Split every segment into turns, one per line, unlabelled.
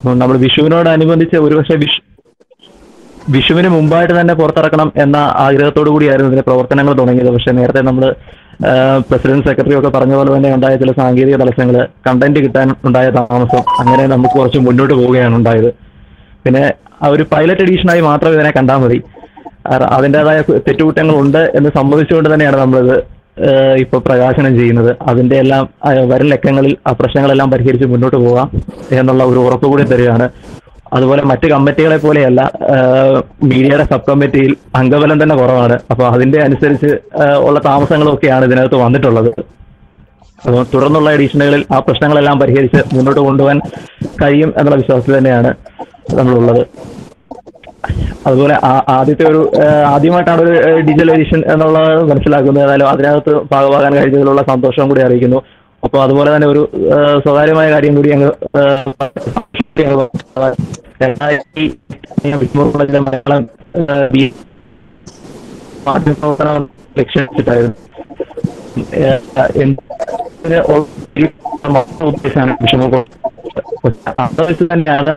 നമ്മൾ വിഷുവിനോടനുബന്ധിച്ച് ഒരുപക്ഷെ വിഷു വിഷുവിന് മുമ്പായിട്ട് തന്നെ പുറത്തിറക്കണം എന്ന ആഗ്രഹത്തോടു കൂടിയായിരുന്നു ഇതിന്റെ പ്രവർത്തനങ്ങൾ തുടങ്ങിയത് പക്ഷെ നേരത്തെ നമ്മൾ പ്രസിഡന്റ് സെക്രട്ടറി ഒക്കെ പറഞ്ഞ പോലെ തന്നെ ഉണ്ടായ ചില സാങ്കേതിക തടസ്സങ്ങൾ കണ്ടന്റ് കിട്ടാൻ ഉണ്ടായ താമസം അങ്ങനെ നമുക്ക് കുറച്ച് മുന്നോട്ട് പോവുകയാണ് ഉണ്ടായത് പിന്നെ ആ ഒരു പൈലറ്റ് എഡീഷനായി മാത്രം ഇതിനെ കണ്ടാൽ മതി കാരണം അതിൻ്റെതായ തെറ്റുകുറ്റങ്ങൾ ഉണ്ട് എന്ന് സമ്മതിച്ചുകൊണ്ട് തന്നെയാണ് നമ്മളിത് ഏഹ് ഇപ്പൊ പ്രകാശനം ചെയ്യുന്നത് അതിന്റെ എല്ലാം ആ, വരും ലക്കങ്ങളിൽ ആ പ്രശ്നങ്ങളെല്ലാം പരിഹരിച്ച് മുന്നോട്ട് പോകാം എന്നുള്ള ഒരു ഉറപ്പ് കൂടി തരികയാണ് അതുപോലെ മറ്റ് കമ്മിറ്റികളെ പോലെയല്ല ഏഹ് മീഡിയയുടെ സബ് കമ്മിറ്റിയിൽ അംഗബലം തന്നെ കുറവാണ് അപ്പൊ അതിന്റെ അനുസരിച്ച് ഏഹ് ഉള്ള താമസങ്ങളൊക്കെയാണ് ഇതിനകത്ത് വന്നിട്ടുള്ളത് അപ്പോൾ തുടർന്നുള്ള എഡീഷനുകളിൽ ആ പ്രശ്നങ്ങളെല്ലാം പരിഹരിച്ച് മുന്നോട്ട് കൊണ്ടുപോകാൻ കഴിയും എന്നുള്ള വിശ്വാസത്തിൽ തന്നെയാണ് നമ്മളുള്ളത് അതുപോലെ ആ- ആദ്യത്തെ ഒരു ഏഹ് ആദ്യമായിട്ടാണ് ഒരു ഡിജിറ്റൽ എഡിഷൻ എന്നുള്ളത് മനസ്സിലാക്കുന്നത് ഏതായാലും അതിനകത്ത് ഭാഗമാകാൻ കഴിഞ്ഞതിലുള്ള സന്തോഷം കൂടി അറിയിക്കുന്നു അപ്പോൾ അതുപോലെ തന്നെ ഒരു ഏഹ് സ്വകാര്യമായ കാര്യം കൂടി അങ്ങ് ഏഹ് രണ്ടായിരത്തി വിഷ്ണു കോളേജിലെ മലയാളം ഏഹ് ബി മാധ്യമപ്രവർത്തനം ലക്ഷ്യം വെച്ചിട്ടായിരുന്നു ഏഹ് എന്തിന് ഒരു ഉദ്ദേശമാണ് വിഷമ അത് വെച്ച് തന്നെയാണ്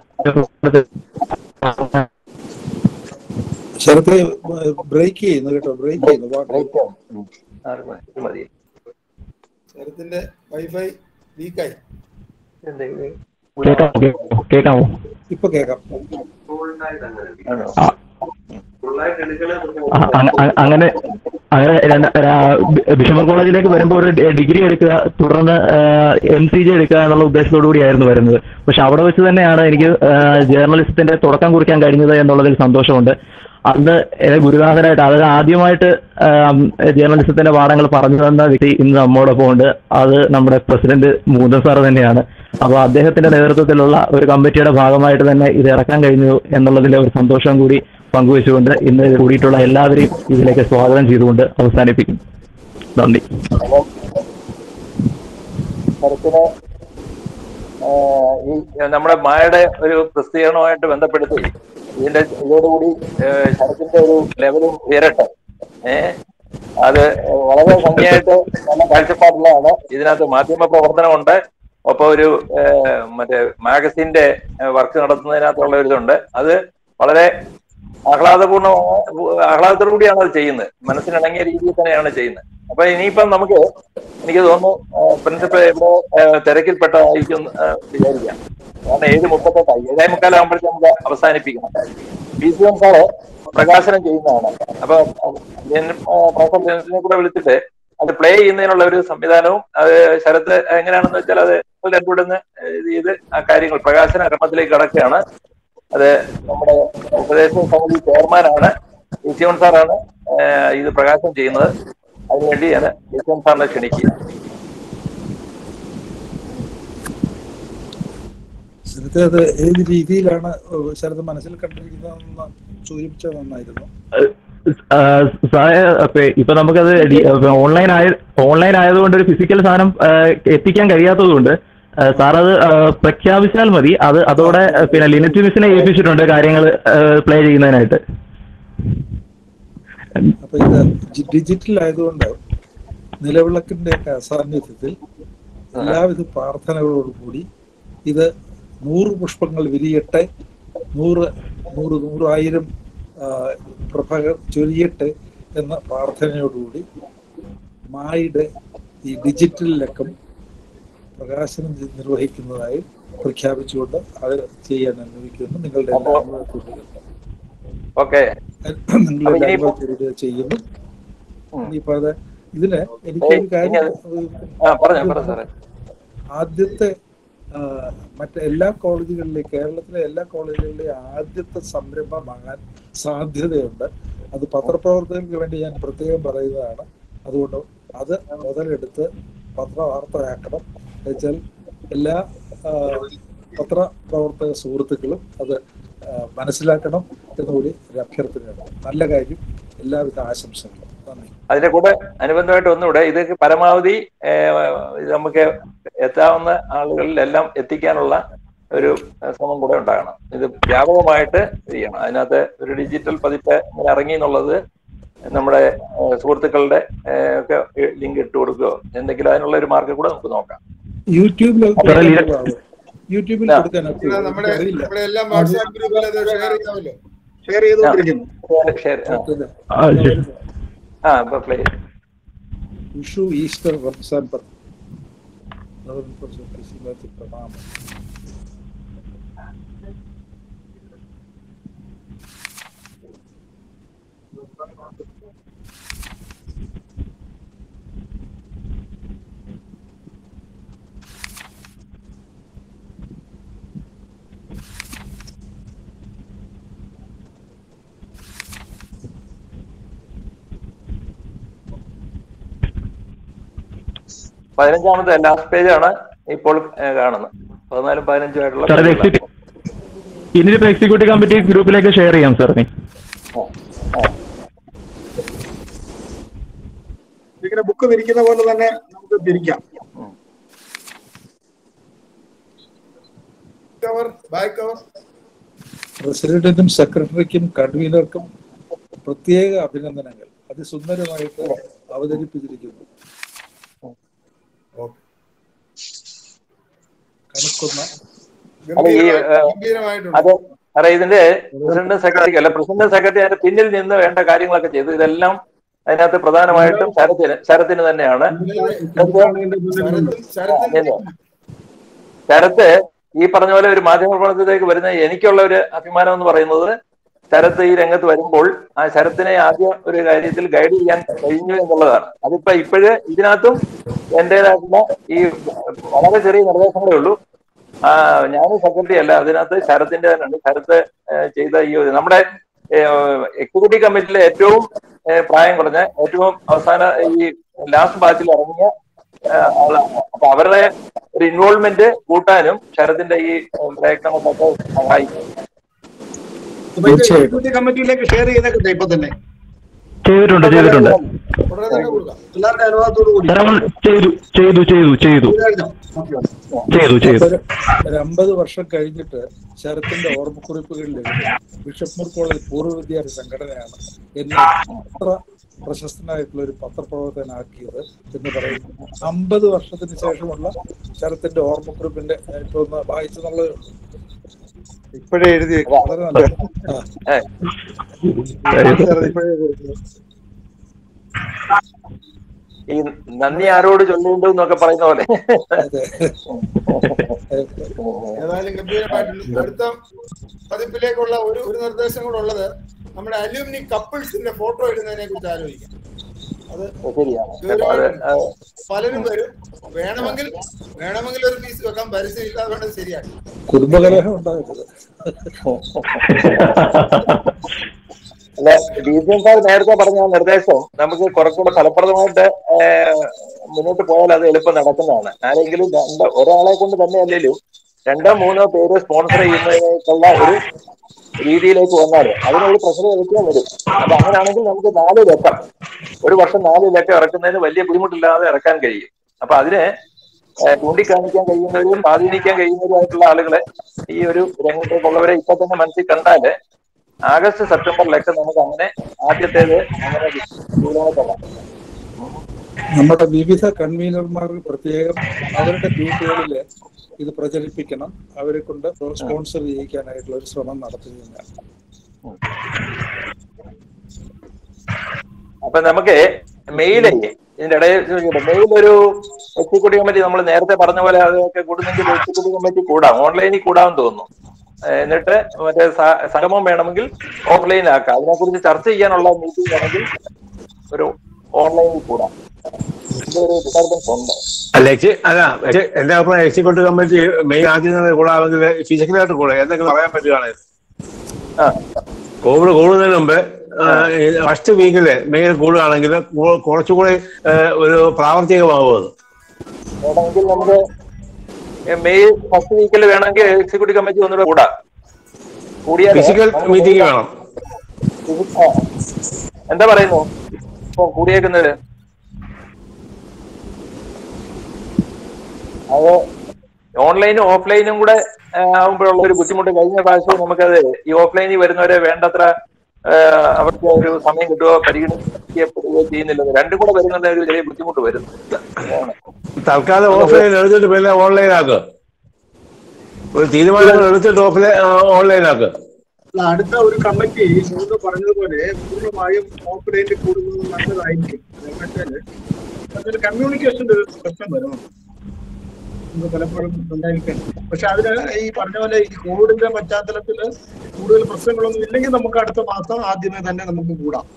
ശരത്തെ ബ്രേക്ക് ചെയ്യുന്നു കേട്ടോ ബ്രേക്ക് ചെയ്യുന്നു വാട്ട്
മതി
ശരത്തിന്റെ വൈഫൈ വീക്കായി
കേൾക്കാമോ കേൾക്കാമോ
ഇപ്പൊ കേക്കാം
ആ അ- അ- അ- അങ്ങനെ അങ്ങനെ രണ്ട് രാ- ബിഷമർ കോളേജിലേക്ക് വരുമ്പോൾ ഒരു ഡി- ഡിഗ്രി എടുക്കുക തുടർന്ന് എം സി ജി എടുക്കുക എന്നുള്ള ഉദ്ദേശത്തോടു കൂടിയായിരുന്നു വരുന്നത് പക്ഷെ അവിടെ വെച്ച് തന്നെയാണ് എനിക്ക് ജേർണലിസത്തിന്റെ തുടക്കം കുറിക്കാൻ കഴിഞ്ഞത് എന്നുള്ളതിൽ സന്തോഷമുണ്ട് അന്ന് എന്നെ ഗുരുനാഥനായിട്ട് അത് ആദ്യമായിട്ട് ജേർണലിസത്തിന്റെ പാഠങ്ങൾ പറഞ്ഞു തന്ന വ്യക്തി ഇന്ന് നമ്മോടൊപ്പം ഉണ്ട് അത് നമ്മുടെ പ്രസിഡന്റ് മൂന്നൻ സാർ തന്നെയാണ് അപ്പോൾ അദ്ദേഹത്തിന്റെ നേതൃത്വത്തിലുള്ള ഒരു കമ്മിറ്റിയുടെ ഭാഗമായിട്ട് തന്നെ ഇത് ഇറക്കാൻ കഴിഞ്ഞു എന്നുള്ളതിന്റെ ഒരു സന്തോഷം കൂടി പങ്കുവെച്ചുകൊണ്ട് ഇന്ന് കൂടിയിട്ടുള്ള എല്ലാവരെയും ഇതിലേക്ക് സ്വാഗതം ചെയ്തുകൊണ്ട് അവസാനിപ്പിക്കും നന്ദി
ശരത്തിന് ഈ നമ്മുടെ മായയുടെ ഒരു പ്രസിദ്ധീകരണവുമായിട്ട് ബന്ധപ്പെടുത്തി ഇതിന്റെ ഇതോടുകൂടി ഏഹ് ശരത്തിന്റെ ഒരു ലെവലും ഉയരട്ടെ ഏഹ് അത് വളരെ ഭംഗിയായിട്ട് നല്ല കാഴ്ചപ്പാടുള്ളതാണ് ഇതിനകത്ത് മാധ്യമ പ്രവർത്തനമുണ്ട് ഒപ്പം ഒരു ഏഹ് മറ്റേ മാഗസിന്റെ വർക്ക് നടത്തുന്നതിനകത്തുള്ള ഒരു ഇതുണ്ട് അത് വളരെ ആഹ്ലാദപൂർണ്ണ ആഹ്ലാദത്തോടു കൂടിയാണ് അത് ചെയ്യുന്നത് മനസ്സിനിണങ്ങിയ രീതിയിൽ തന്നെയാണ് ചെയ്യുന്നത് അപ്പൊ ഇനിയിപ്പം നമുക്ക് എനിക്ക് തോന്നുന്നു പ്രിൻസിപ്പൽ ഇവിടെ ഏഹ് തിരക്കിൽപ്പെട്ടതായിരിക്കും എന്ന്, ഏഹ് വിചാരിക്കാം കാരണം ഏഴ് മുപ്പത്തെട്ടായി ഏഴേ മുക്കാലാകുമ്പോഴത്തേക്ക് നമുക്ക് അവസാനിപ്പിക്കണം പി സി എം സാറ് പ്രകാശനം ചെയ്യുന്നതാണ് അപ്പൊ ഞാൻ ഏഹ് പ്രൊഫസർ ജെൻസിനെ കൂടെ വിളിച്ചിട്ട് അത് പ്ലേ ചെയ്യുന്നതിനുള്ള ഒരു സംവിധാനവും അത് ശരത്ത് എങ്ങനെയാണെന്ന് വെച്ചാൽ അത് രണ്ടുകൂടെ ഇത് ചെയ്ത് ആ കാര്യങ്ങൾ പ്രകാശന ക്രമത്തിലേക്ക് കടക്കുകയാണ് അത് നമ്മുടെ ഉപദേശ സമിതി ചെയർമാനാണ് ഋഷിവൻ സാറാണ് ഏഹ് ഇത് പ്രകാശനം ചെയ്യുന്നത് അതിനുവേണ്ടി ഞാൻ ഋഷിവൻ സാറിനെ ക്ഷണിക്കുക
ശരത്തെ അത് ഏത് രീതിയിലാണ് ശരത് മനസ്സിൽ കണ്ടിരിക്കുന്നതെന്ന് സൂചിപ്പിച്ചത് നന്നായിരുന്നു
സാറേ അപ്പൊ ഇപ്പൊ നമുക്കത് ഓൺലൈൻ ആയ ഓൺലൈൻ ആയതുകൊണ്ട് ഒരു ഫിസിക്കൽ സാധനം ആ, എത്തിക്കാൻ കഴിയാത്തതുകൊണ്ട് സാർ അത് ആ, പ്രഖ്യാപിച്ചാൽ മതി അത് അതോടെ ആ, പിന്നെ ലിനറ്റ് മിസിനെ ഏൽപ്പിച്ചിട്ടുണ്ട് കാര്യങ്ങൾ പ്ലേ ചെയ്യുന്നതിനായിട്ട്
അപ്പൊ ഇത് ജി- ഡിജിറ്റൽ ആയതുകൊണ്ട് നിലവിളക്കിന്റെ ഒക്കെ സാന്നിധ്യത്തിൽ എല്ലാവിധ പ്രാർത്ഥനകളോടും കൂടി ഇത് നൂറ് പുഷ്പങ്ങൾ വിരിയട്ടെ നൂറ് നൂറ് നൂറായിരം ആ, പ്രഭകൾ ചൊരിയട്ടെ എന്ന പ്രാർത്ഥനയോടുകൂടി മായുടെ ഈ ഡിജിറ്റൽ ലക്കം പ്രകാശനം ചെയ്ത് നിർവഹിക്കുന്നതായി പ്രഖ്യാപിച്ചുകൊണ്ട് അത് ചെയ്യാൻ അനുവദിക്കുന്നു നിങ്ങളുടെ എല്ലാ അനുഭവത്തോടുകൂടി
ഓക്കെ
നിങ്ങളുടെ
അപ്പൊ ഇനിയിപ്പോ-
അനുഭവത്തോടുകൂടി ചെയ്യുന്നു
ഉം.
ഇനിയിപ്പോ അത് ഇതിന് എനിക്കൊരു കാര്യം
ആ പറഞ്ഞു പറഞ്ഞു സാറേ
ആദ്യത്തെ ആ, മറ്റ് എല്ലാ കോളേജുകളിലെയും കേരളത്തിലെ എല്ലാ കോളേജുകളിലെയും ആദ്യത്തെ സംരംഭമാകാൻ സാധ്യതയുണ്ട് അത് പത്രപ്രവർത്തകർക്ക് വേണ്ടി ഞാൻ പ്രത്യേകം പറയുന്നതാണ് അതുകൊണ്ട് അത് മുതലെടുത്ത് പത്രവാർത്തയാക്കണം എന്നുവെച്ചാൽ എല്ലാ ആ, പത്രപ്രവർത്തക സുഹൃത്തുക്കളും അത് ആ, മനസ്സിലാക്കണം എന്നുകൂടി ഒരു അഭ്യർത്ഥനയാണ് നല്ല കാര്യം എല്ലാവിധ ആശംസകളും നന്ദി
അതിന്റെ കൂടെ അനുബന്ധമായിട്ട് ഒന്നുകൂടെ ഇത് പരമാവധി ഏഹ്, ഇത് നമുക്ക് എത്താവുന്ന ആളുകളിലെല്ലാം എത്തിക്കാനുള്ള ഒരു ഏഹ്, ശ്രമം കൂടെ ഉണ്ടാകണം ഇത് വ്യാപകമായിട്ട് ചെയ്യണം അതിനകത്ത് ഒരു ഡിജിറ്റൽ പതിപ്പ് ഇങ്ങനെ ഇറങ്ങി എന്നുള്ളത് നമ്മുടെ ഏഹ്, സുഹൃത്തുക്കളുടെ ഏഹ്, ഒക്കെ ലിങ്ക് ഇട്ട് കൊടുക്കുകയോ എന്തെങ്കിലും അതിനുള്ള ഒരു മാർഗം കൂടെ നമുക്ക് നോക്കാം
യൂട്യൂബിൽ
സാറേ, ലീല-
യൂട്യൂബിൽ
ആ.
കൊടുക്കാൻ ഒക്കുമോ?
നമ്മുടെ
എനിക്കറിയില്ല
നമ്മുടെ എല്ലാം വാട്സാപ്പ് ഗ്രൂപ്പിൽ അത് ഷെയർ ചെയ്യാമല്ലോ
ഷെയർ ചെയ്തുകൊണ്ടിരിക്കുന്നു
ശരി, ശരി ആ.
പറ്റില്ല.
ആ, ശരി.
ആ ഇപ്പൊ പ്ലേ
വിഷു ഈസ്റ്റർ റംസാൻ പത്ത് ക്രിസ്മസ് പ്രണാമം
പതിനഞ്ചാമത്തെ ലാസ്റ്റ് പേജ് ആണ് ഇപ്പോൾ ഏ, കാണുന്നത് പതിനാലും പതിനഞ്ചും ആയിട്ടുള്ള
സാർ ഇത്
പേജുകളാണ്.
എക്സിക്യൂ ഇനിയിപ്പോ എക്സിക്യൂട്ടീവ് കമ്മിറ്റി ഗ്രൂപ്പിലേക്ക് ഷെയർ ചെയ്യാം സാർ ഇനി
ആ, ആ.
ഇങ്ങനെ ബുക്ക് തിരിക്കുന്ന പോലെ തന്നെ നമുക്ക് തിരിക്കാം
കവർ ബാക്ക് കവർ
പ്രസിഡന്റിനും സെക്രട്ടറിക്കും കൺവീനർക്കും പ്രത്യേക അഭിനന്ദനങ്ങൾ അതിസുന്ദരമായിട്ട് അവതരിപ്പിച്ചിരിക്കുന്നു
ഓക്കെ
കണക്കുന്ന
അല്ല, ഈ, ഏ,
ഗംഭീരമായിട്ടുണ്ട്
അത് അതെ ഇതിന്റെ പ്രസിഡന്റ് സെക്രട്ടറി അല്ല പ്രസിഡന്റ് സെക്രട്ടറി അതിന്റെ പിന്നിൽ നിന്ന് വേണ്ട കാര്യങ്ങളൊക്കെ ചെയ്തു ഇതെല്ലാം അതിനകത്ത് പ്രധാനമായിട്ടും ശരത്തിന് ശരത്തിന് തന്നെയാണ്
ശരത്തും ശരത്തിന്റെ
ശരത്ത് ഈ പറഞ്ഞ പോലെ ഒരു മാധ്യമ പ്രവർത്തനത്തിലേക്ക് വരുന്ന എനിക്കുള്ള ഒരു അഭിമാനം എന്ന് പറയുന്നത് ശരത്ത് ഈ രംഗത്ത് വരുമ്പോൾ ആ ശരത്തിനെ ആദ്യം ഒരു കാര്യത്തിൽ ഗൈഡ് ചെയ്യാൻ കഴിഞ്ഞു എന്നുള്ളതാണ് അതിപ്പോ ഇപ്പോഴ് ഇതിനകത്തും എന്റേതായിട്ടുള്ള ഈ വളരെ ചെറിയ നിർദ്ദേശങ്ങളേ ഉള്ളൂ ആ ഞാനും സെക്രട്ടറി അല്ല അതിനകത്ത് ശരത്തിന്റെ തന്നെയാണ് ശരത്ത് ഏഹ്, ചെയ്ത ഈ ഒരു നമ്മുടെ എക്സിക്യൂട്ടീവ് കമ്മിറ്റിയിലെ ഏറ്റവും ഏഹ്, പ്രായം കുറഞ്ഞ ഏറ്റവും അവസാന ഈ ലാസ്റ്റ് ബാച്ചിൽ ഇറങ്ങിയ ഏഹ്, ആളാണ് അപ്പൊ അവരുടെ ഒരു ഇൻവോൾവ്മെന്റ് കൂട്ടാനും ശരത്തിന്റെ ഈ ഏഹ്, പ്രയത്നങ്ങൾക്കൊക്കെ സഹായിക്കും
തീർച്ചയായിട്ടും.
കമ്മിറ്റിയിലേക്ക് ഷെയർ ചെയ്തേക്കട്ടെ ഇപ്പൊ തന്നെ
ചെയ്തിട്ടുണ്ട് ചെയ്തിട്ടുണ്ട്
ഉടനെ തന്നെ കൊടുക്കാം
എല്ലാവരുടെ അനുവാദത്തോടു കൂടി
സാർ നമ്മൾ ചെയ്തു ചെയ്തു ചെയ്തു ചെയ്തു
കഴിഞ്ഞോ? Okay, okay.
ചെയ്തു ചെയ്തു
ഒരു ഒരു അമ്പത് വർഷം കഴിഞ്ഞിട്ട് ശരത്തിന്റെ ഓർമ്മക്കുറിപ്പുകളിൽ എഴുതി ബിഷപ്പ് മൂർ കോളേജ് പൂർവ്വ വിദ്യാർത്ഥി സംഘടനയാണ് എന്നെ അത്ര പ്രശസ്തനായിട്ടുള്ള ഒരു പത്രപ്രവർത്തകനാക്കിയത് എന്ന് പറയുന്നു അമ്പത് വർഷത്തിന് ശേഷമുള്ള ശരത്തിന്റെ ഓർമ്മക്കുറിപ്പിന്റെ ഞാനിപ്പോ ഒന്ന് വായിച്ചെന്നുള്ളത്
ഇപ്പോഴേ എഴുതി വെക്കാം.
വളരെ നല്ലത് ആ,
ഏഹ്,
സാർ, അത് ഇപ്പോഴേ എഴുതി വെക്കാം.
ഈ നന്ദി ആരോട് ചൊല്ലേണ്ടു എന്നൊക്കെ പറയുന്ന പോലെ
അതെ
ഏതായാലും ഗംഭീരമായിട്ടുണ്ട് അടുത്ത പതിപ്പിലേക്കുള്ള ഒരു ഒരു നിർദ്ദേശം കൂടെ ഉള്ളത് നമ്മുടെ അലൂമിനി കപ്പിൾസിന്റെ ഫോട്ടോ ഇടുന്നതിനെ കുറിച്ച് ആലോചിക്കാം അത്
ശരിയാണ് കേട്ടോ, അത് അത്
പലരും വരും വേണമെങ്കിൽ വേണമെങ്കിൽ ഒരു പീസ് വെക്കാൻ പരസ്യം ഇല്ലാതെ വേണ്ടത് ശരിയാണ്
കുടുംബകലഹം ഉണ്ടാകരുത്
അല്ല ഡീസൻ സാർ നേരത്തെ പറഞ്ഞ ആ നിർദ്ദേശം നമുക്ക് കുറച്ചുകൂടെ ഫലപ്രദമായിട്ട് ഏഹ്, മുന്നോട്ട് പോയാൽ അത് എളുപ്പം നടക്കുന്നതാണ് ആരെങ്കിലും രണ്ട് ഒരാളെ കൊണ്ട് തന്നെ അല്ലെങ്കിലും രണ്ടോ മൂന്നോ പേര് സ്പോൺസർ ചെയ്യുന്നതിനേക്കുള്ള ഒരു രീതിയിലേക്ക് വന്നാൽ അതിനൊരു പ്രഷർ എടുക്കാൻ വരും അപ്പൊ അങ്ങനെയാണെങ്കിൽ നമുക്ക് നാല് ലക്കം ഒരു വർഷം നാല് ലക്കം ഇറക്കുന്നതിന് വലിയ ബുദ്ധിമുട്ടില്ലാതെ ഇറക്കാൻ കഴിയും അപ്പൊ അതിന് ഏഹ്, ചൂണ്ടിക്കാണിക്കാൻ കഴിയുന്നവരും സ്വാധീനിക്കാൻ കഴിയുന്നവരുമായിട്ടുള്ള ആളുകളെ ഈ ഒരു രംഗത്തേക്കുള്ളവരെ ഇപ്പൊ തന്നെ മനസ്സിൽ കണ്ടാല് ആഗസ്റ്റ് സെപ്റ്റംബറിലൊക്കെ നമുക്ക് അങ്ങനെ ആദ്യത്തേത് അങ്ങനെ തീരുമാനിക്കണം
നമ്മുടെ വിവിധ കൺവീനർമാർ പ്രത്യേകം അവരുടെ ഡ്യൂട്ടികളിൽ ഇത് പ്രചരിപ്പിക്കണം അവരെ കൊണ്ട് സ്പോൺസർ ചെയ്യിക്കാനായിട്ടുള്ള ഒരു ശ്രമം നടത്തുകയാണ്
അപ്പൊ നമുക്ക് മെയില് ഇതിന്റെ ഇടയിൽ മെയിൽ ഒരു എക്സിക്യൂട്ടീവ് കമ്മിറ്റി നമ്മൾ നേരത്തെ പറഞ്ഞ പോലെ അതൊക്കെ കൂടുന്നെങ്കിൽ എക്സിക്യൂട്ടീവ് കമ്മിറ്റി കൂടാം ഓൺലൈനിൽ കൂടാമെന്ന് തോന്നുന്നു ഏഹ് എന്നിട്ട് മറ്റേ സ- സംഗമം വേണമെങ്കിൽ ഓഫ്ലൈൻ ആക്കാം അതിനെക്കുറിച്ച് ചർച്ച ചെയ്യാനുള്ള മീറ്റിംഗ് വേണമെങ്കിൽ ഒരു ഓൺലൈനിൽ കൂടാം ഇതൊരു ഡിസ്റ്റർബൻസ് ഉണ്ട്
അല്ല എക്സി- അല്ല എക്സി- എന്റെ അഭിപ്രായം എക്സിക്യൂട്ടീവ് കമ്മിറ്റി മെയിൻ ആദ്യം കൂടാണെങ്കിൽ ഫിസിക്കലായിട്ട് കൂടെ എന്തെങ്കിലും പറയാൻ പറ്റുകയാണ്
ആ
കോവിഡ് കൂടുന്നതിന് മുമ്പ് ഫസ്റ്റ് വീക്കില് മെയിൽ കൂടുകയാണെങ്കിൽ കു- കുറച്ചുകൂടി ആ, ഒരു പ്രാവർത്തികമാവുന്നത്
വേണമെങ്കിൽ നമുക്ക് മെയ് ഫസ്റ്റ് വീക്കിൽ വേണമെങ്കിൽ എക്സിക്യൂട്ടീവ് കമ്മിറ്റി ഒന്നുകൂടെ കൂടാം കൂടിയാൽ
ഫിസിക്കൽ മീറ്റിംഗ് വേണം
ആ. എന്താ പറയുന്നു ഇപ്പൊ കൂടിയേക്കുന്നത് അത് ഓൺലൈനും ഓഫ്ലൈനും കൂടെ ആ, ആവുമ്പോഴുള്ള ഒരു ബുദ്ധിമുട്ട് കഴിഞ്ഞ പ്രാവശ്യം നമുക്കത് ഈ ഓഫ്ലൈനിൽ വരുന്നവരെ വേണ്ടത്ര ആ, അവർക്ക് ഒരു സമയം കിട്ടുകയോ പരിഗണിക്കപ്പെടുകയോ ചെയ്യുന്നില്ല രണ്ടും കൂടെ വരുന്നത് ഒരു ചെറിയ ബുദ്ധിമുട്ട് വരുന്നു
തൽക്കാലം ഓഫ്ലൈൻ എഴുതിട്ട് പിന്നെ ഓൺലൈൻ ആക്കുക ഒരു തീരുമാനങ്ങൾ എടുത്തിട്ട് ഓഫ്ലൈൻ ഓൺലൈനാക്ക്
അല്ല, അടുത്ത ഒരു കമ്മിറ്റി മുമ്പ് പറഞ്ഞതുപോലെ പൂർണ്ണമായും ഓപ്പറേറ്റ് കൂടുന്നത് നല്ലതായിരിക്കും എന്ന് വെച്ചാല് അതൊരു കമ്മ്യൂണിക്കേഷന്റെ ഒരു പ്രശ്നം വരുന്നു നമുക്ക് പലപ്പോഴും ഉണ്ടായിരിക്കാൻ പക്ഷെ അതിന് ഈ പറഞ്ഞ പോലെ ഈ കോവിഡിന്റെ പശ്ചാത്തലത്തിൽ കൂടുതൽ പ്രശ്നങ്ങളൊന്നും ഇല്ലെങ്കിൽ നമുക്ക് അടുത്ത മാസം ആദ്യമേ തന്നെ നമുക്ക് കൂടാം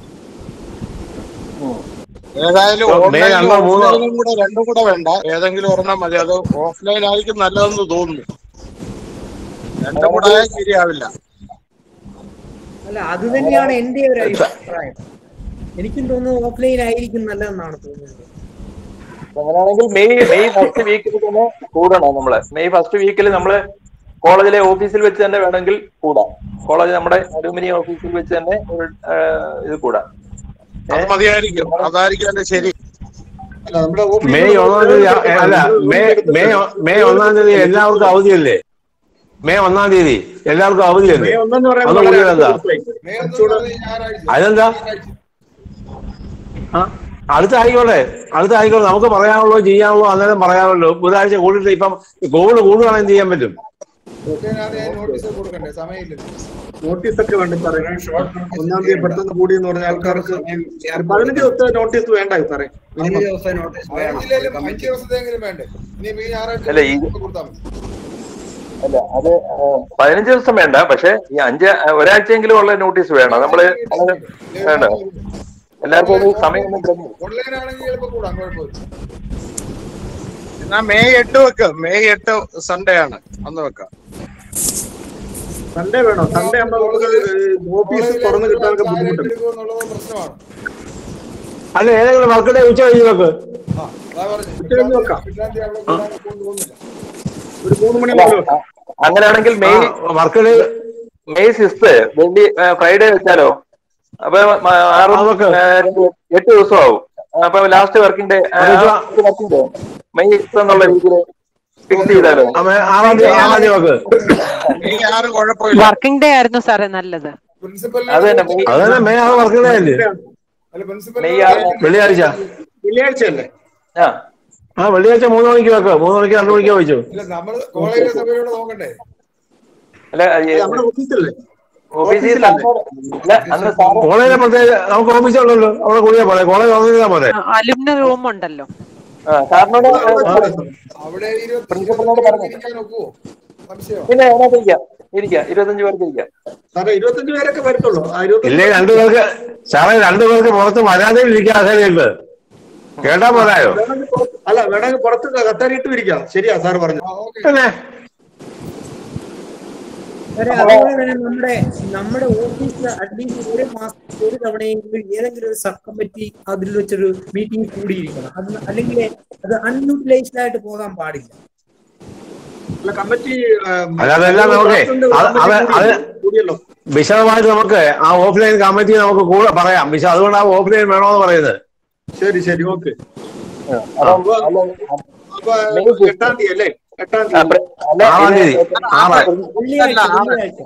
ഏതായാലും
ഇപ്പൊ മെയ്
ഓൺലൈനും
രണ്ടോ മൂന്നോ
ഓഫ്ലൈനും കൂടെ രണ്ടും കൂടെ വേണ്ട ഏതെങ്കിലും ഒരെണ്ണം മതി അത് ഓഫ്ലൈൻ ആയിരിക്കും നല്ലതെന്ന് തോന്നുന്നു രണ്ടും കൂടെ ആയാൽ ശരിയാവില്ല
അല്ല അത് തന്നെയാണ് എന്റെ ഒരു അഭിപ്രായം എനിക്കും തോന്നുന്നു ഓഫ്ലൈൻ ആയിരിക്കും നല്ലതെന്നാണ് തോന്നുന്നത്
അങ്ങനെയാണെങ്കിൽ മെയ് മെയ് ഫസ്റ്റ് വീക്കിൽ തന്നെ കൂടണം നമ്മള് മെയ് ഫസ്റ്റ് വീക്കിൽ നമ്മള് കോളേജിലെ ഓഫീസിൽ വെച്ച് തന്നെ വേണമെങ്കിൽ കൂടാം കോളേജ് നമ്മുടെ അലൂമിനിയം ഓഫീസിൽ വെച്ച് തന്നെ ഒരു, ആ, ഇത് കൂടാം
അത് മതിയായിരിക്കും അതായിരിക്കും എന്റെ ശരി
അല്ല നമ്മുടെ ഓഫീസിൽ
മെയ് ഒന്നാം തീയതി ആ- ഏ, അല്ല മെയ് മെയ് ഒ- മെയ് ഒന്നാം തീയതി എല്ലാവർക്കും അവധിയല്ലേ മെയ് ഒന്നാം തീയതി എല്ലാവർക്കും അവധിയല്ലേ
മെയ് ഒന്നെന്ന്
അത്
പറയുമ്പോൾ വളരെ
കൂടുതൽ എന്താ
അടുത്ത ദിവസമായിരിക്കും.
മെയ് ഒന്ന്
കുറച്ചുകൂടെ
പറഞ്ഞ് ഞായറാഴ്ച
അതെന്താ ആ അടുത്ത ആയിക്കോട്ടെ അടുത്ത ആയിക്കോട്ടെ നമുക്ക് പറയാനുള്ളൂ ചെയ്യാനുള്ളൂ അന്നേരം പറയാനുള്ളൂ ഒരാഴ്ച കൂടിയിട്ട് ഇപ്പം കോവിഡ് കൂടുകയാണെങ്കിൽ എന്ത് ചെയ്യാൻ പറ്റും
ഒക്കെയാണ് ഞാൻ നോട്ടീസ് കൊടുക്കണ്ടേ സമയമില്ല
നോട്ടീസ് ഒക്കെ വേണ്ട സാറേ ഒന്നാം തീയതി പെട്ടെന്ന് കൂടി എന്ന് പറഞ്ഞ ആൾക്കാർക്ക് ഒരു പതിനഞ്ച് ദിവസത്തെ നോട്ടീസ് വേണ്ട സാറേ മിനിമം
പതിനഞ്ചിലേലും അഞ്ച് ദിവസത്തെങ്കിലും വേണ്ടേ ഇനി ഈ ഞായറാഴ്ച
അല്ല, ഈ-
കൊടുത്താൽ മതി
അല്ല അത് ആ, പതിനഞ്ച് ദിവസം വേണ്ട പക്ഷെ ഈ അഞ്ച് ഒരാഴ്ചയെങ്കിലും ഉള്ള നോട്ടീസ് വേണം നമ്മള് അത് വേണ്ട എല്ലാവർക്കും ഒരു സമയം ഒന്നും തന്നു
ഓൺലൈൻ ആണെങ്കിൽ ചിലപ്പോൾ കൂടാം കുഴപ്പമില്ല
എന്നാ മെയ് എട്ട് വെക്ക് മെയ് എട്ട് സൺഡേ ആണ് അന്ന് വെക്കാം
സൺഡേ വേണോ സൺഡേ ആകുമ്പോൾ നമുക്ക് ഓഫീസ് തുറന്നു കിട്ടാനൊക്കെ ബുദ്ധിമുട്ടുണ്ട്
എന്നുള്ളത് പ്രശ്നമാണ്
അല്ല ഏതെങ്കിലും വർക്കിടെ ഉച്ച കഴിഞ്ഞ് വെക്ക്
ആ അതാ പറഞ്ഞു
ഉച്ചകഴിഞ്ഞ് വെക്കാം.
വിശ്രാന്തി അവിടെ കൂടാൻ തോന്നുന്നില്ല
ഒരു മൂന്ന് മണി
അല്ല,
മുതൽ വെക്കാം
അങ്ങനെയാണെങ്കിൽ മെയ്
വർക്കിടെ
മെയ് സിക്സ്ത് വെള്ളി ഫ്രൈഡേ വെച്ചാലോ അപ്പൊ മ- ആറും
അതൊക്കെ.
ആ, രണ്ട് എട്ട് ദിവസം ആവും അപ്പൊ ലാസ്റ്റ് വർക്കിംഗ് ഡേ
അതൊക്കെ.
വർക്കിംഗ് ഡേ മെയ് സിക്സ് എന്നുള്ള രീതിയിൽ ഫിക്സ് ചെയ്താലോ
ആറാം തീയതി ആറാം തീയതി വെക്ക്
മെയ് ആറ് കുഴപ്പമില്ല
വർക്കിംഗ് ഡേ ആയിരുന്നു സാറേ നല്ലത്
പ്രിൻസിപ്പൽ
അത് തന്നെ മെയ്
അത് തന്നെ മെയ് ആറ് വർക്കിടെ അല്ലേ
അല്ല പ്രിൻസിപ്പൽ
മെയ് ആറ്
വെള്ളിയാഴ്ച
വെള്ളിയാഴ്ച അല്ലേ
ആ
ആ വെള്ളിയാഴ്ച മൂന്ന് മണിക്ക് വെക്ക് മൂന്ന് മണിക്ക് രണ്ട് മണിക്ക് വെച്ചു
ഇല്ല നമ്മൾ കോളേജിലെ സഭയോട് നോക്കണ്ടേ
അല്ല ഈ
നമ്മുടെ ഓഫീസിലല്ലേ
ഓഫീസിൽ സാറിനോട് അല്ല അന്ന് സാറ്
കോളേജിലെ പ്രത്യേക നമുക്ക് ഓഫീസുണ്ടല്ലോ അവിടെ കൂടിയാ പോലെ കോളേജ് വന്നിരുന്നാ പോലെ
അലുമിന റൂം ഉണ്ടല്ലോ
ആ, സാറിനോട്
അവിടെ ഇരുപത്തി
പ്രിൻസിപ്പലിനോട് പറഞ്ഞു.
ഇരിക്കാൻ ഒക്കുവോ സംശയം
പിന്നെ അതിനകത്ത് ഇരിക്കാം ഇരിക്കാം ഇരുപത്തഞ്ച് പേർക്ക് ഇരിക്കാം
സാറേ ഇരുപത്തഞ്ച് പേരൊക്കെ വരത്തുള്ളൂ ആ ഇരുപത്തഞ്ച്
ഇല്ലേ രണ്ടു പേർക്ക് സാറേ രണ്ടു പേർക്ക് പുറത്ത് വരാതെ ഇരിക്കാൻ അർഹതയുണ്ട് കേട്ടാ പോരായോ
വേണമെങ്കിൽ പുറത്ത് അല്ല വേണമെങ്കിൽ പുറത്ത് കത്താരിട്ട് ഇരിക്കാം ശരിയാ സാർ പറഞ്ഞു
ആ ഓക്കെ
പിന്നെ
സാറേ, അതുപോലെ തന്നെ നമ്മുടെ നമ്മുടെ ഓഫീസിൽ അറ്റ്ലീസ്റ്റ് ഒരു മാസം ഒരു തവണയെങ്കിലും ഏതെങ്കിലും ഒരു സബ് കമ്മിറ്റി അതിൽ വെച്ചൊരു മീറ്റിംഗ് കൂടിയിരിക്കണം അത് അല്ലെങ്കിൽ അത് അൺയൂട്ടിലൈസ്ഡ് ആയിട്ട് പോകാൻ പാടില്ല
അല്ല കമ്മിറ്റി
അല്ലാതെ എല്ലാം നമുക്കേ, അത് അത് അത്
കൂടിയല്ലോ
വിശദമായിട്ട് നമുക്ക് ആ ഓഫ്ലൈൻ കമ്മിറ്റി നമുക്ക് കൂടെ പറയാം പക്ഷെ അതുകൊണ്ട് ആ ഓഫ്ലൈൻ വേണോന്ന് പറയുന്നത്
ശരി ശരി ഓക്കെ
അപ്പൊ അല്ല,
അപ്പൊ എട്ടാം തീയതി അല്ലേ എട്ടാം
ആ,
തീയതി
പ്ര- അല്ല,
ആറാം
ഇത്
തീയതി ആറ്
വെള്ളിയാഴ്ച വെള്ളിയാഴ്ച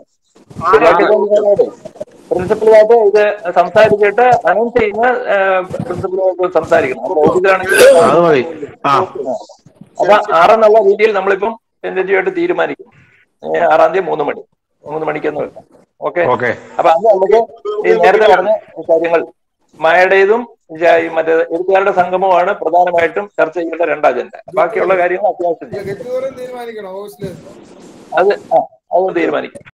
പ്രിൻസിപ്പലുമായിട്ട് ഇത് സംസാരിച്ചിട്ട് അനൗൺസ് ചെയ്യുന്ന പ്രിൻസിപ്പലുമായിട്ട് സംസാരിക്കണം അപ്പൊ ഓഫീസിലാണെങ്കിൽ
അത് മതി ആ
അപ്പൊ ആറെന്നുള്ള രീതിയിൽ നമ്മളിപ്പം ടെൻഡേറ്റീവായിട്ട് തീരുമാനിക്കും ഏ, ആറാം തീയതി മൂന്ന് മണി മൂന്ന് മണിക്കെന്ന് വെക്കാം ഓക്കെ
ഓക്കെ
അപ്പൊ അന്ന് നമുക്ക് ഈ നേരത്തെ പറഞ്ഞ കാര്യങ്ങൾ മായയുടേതും ഈ മറ്റേ എഴുത്തുകാരുടെ സംഗമമാണ് പ്രധാനമായിട്ടും ചർച്ച ചെയ്യേണ്ട രണ്ട് അജണ്ട ബാക്കിയുള്ള കാര്യങ്ങൾ അത്യാവശ്യം ചെയ്യാം.
ഗെറ്റ് ദൂരം തീരുമാനിക്കണം ഓഗസ്റ്റില്
അത് ആ അത് തീരുമാനിക്കാം